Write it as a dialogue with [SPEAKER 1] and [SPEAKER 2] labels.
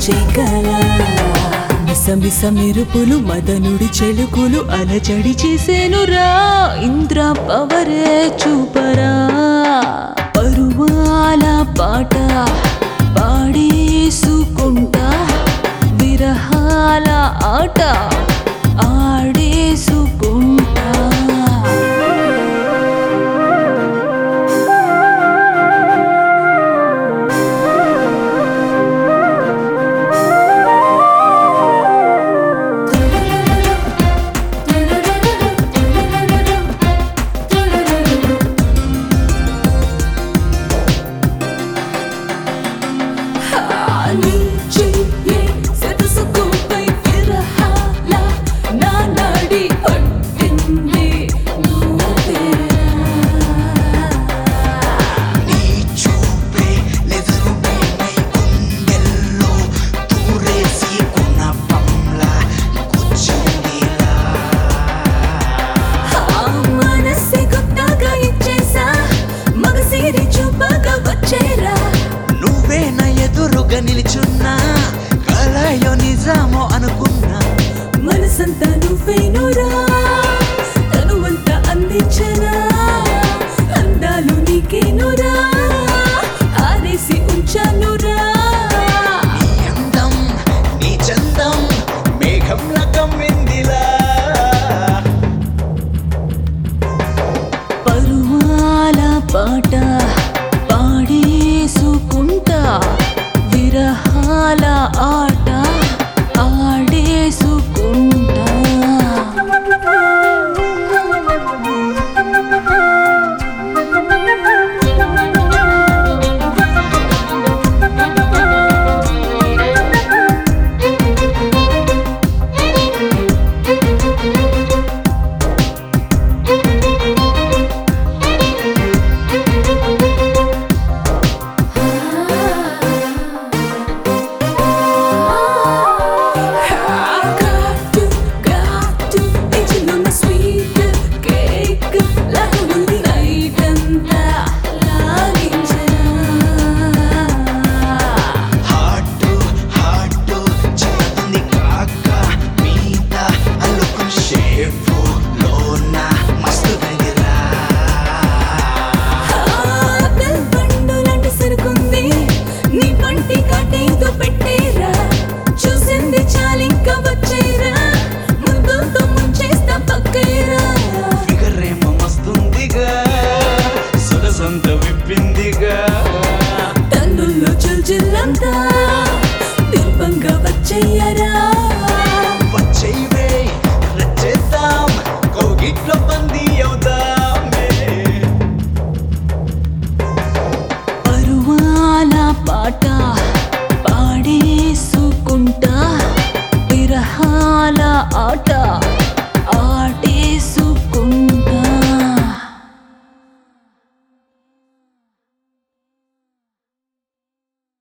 [SPEAKER 1] వచ్చే కళ మిసమిస మెరుపులు మదనుడి చెలుకులు అలజడి చేసేనురా ఇంద్ర పవరే చూపరా పరువాల పాట పాడేసుకుంటా విరహాల ఆట ఆడేసుకుంటా
[SPEAKER 2] నీ చూపే లెదరు పైనై గుండెల్లో తూరేసి ఉన్న పంలా కూర్చుండిలా నువ్వే నా ఎదురుగా నిలిచున్నా కలయో నిజామో అనుకున్నా
[SPEAKER 1] మనసంతా నువ్వేనురా తనువంతా అందించనా అందాలు నీకేనురా ఆరేసి ఉంచానురా
[SPEAKER 2] నీ అందం నీ చందం మేఘంలా కమ్మిందిలా
[SPEAKER 1] పరువాల పాట పాడేసుకుంటా విరహాల ఆట ఆడేసుకుంటా
[SPEAKER 2] హాటు హాటు చిన్నది కాక మీద అల్లుకు షేపు లోన మస్తు గదిరా
[SPEAKER 1] చూసింది చాలింక వచ్చేరా ముందుతో ముంచేస్తా పక్కేరా
[SPEAKER 2] ఫిగరేమో మస్తుందిగా సొగసంత విప్పిందిగా
[SPEAKER 1] తన్నుల్లో చుల్చుల్లంతా దీపంగా వచ్చేయరా
[SPEAKER 2] వచ్చేవే రచేద్దాం కోగిట్లో బందీ అవుదామే
[SPEAKER 1] పరువాల పాట పాడేసుకుంటా విరహాల ఆట